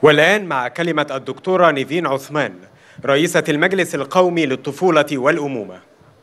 والآن مع كلمة الدكتورة نيفين عثمان رئيسة المجلس القومي للطفولة والأمومة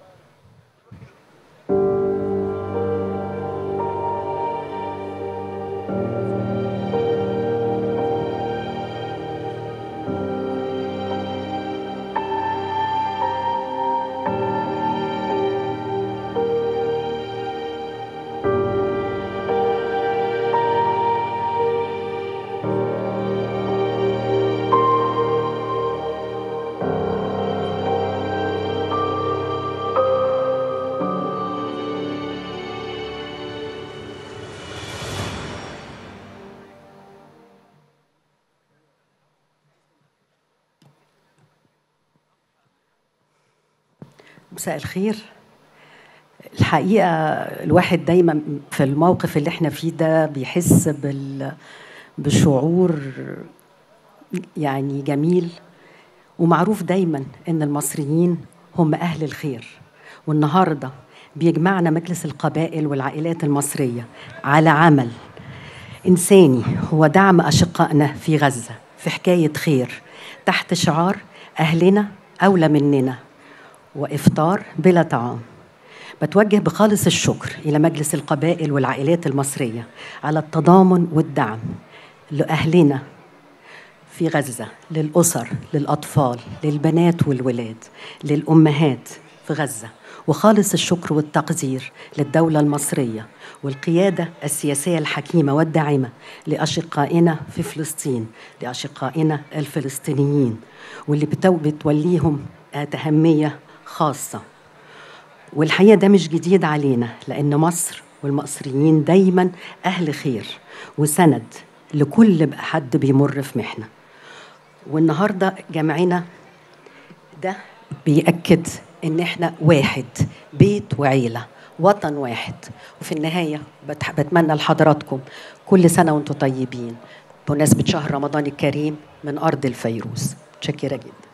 مساء الخير الحقيقة الواحد دايما في الموقف اللي احنا فيه ده بيحس بال بشعور يعني جميل ومعروف دايما ان المصريين هم اهل الخير والنهارده بيجمعنا مجلس القبائل والعائلات المصريه على عمل انساني هو دعم اشقائنا في غزه في حكايه خير تحت شعار اهلنا اولى مننا وافطار بلا طعام بتوجه بخالص الشكر الى مجلس القبائل والعائلات المصريه على التضامن والدعم لاهلنا في غزه للاسر للاطفال للبنات والولاد للامهات في غزه وخالص الشكر والتقدير للدوله المصريه والقياده السياسيه الحكيمه والداعمه لاشقائنا في فلسطين لاشقائنا الفلسطينيين واللي بتوليهم اهميه خاصه والحقيقه ده مش جديد علينا لان مصر والمصريين دايما اهل خير وسند لكل حد بيمر في محنه والنهارده جمعنا ده بيأكد ان احنا واحد بيت وعيله وطن واحد وفي النهايه بتمنى لحضراتكم كل سنه وانتم طيبين بمناسبه شهر رمضان الكريم من ارض الفيروز متشكره جدا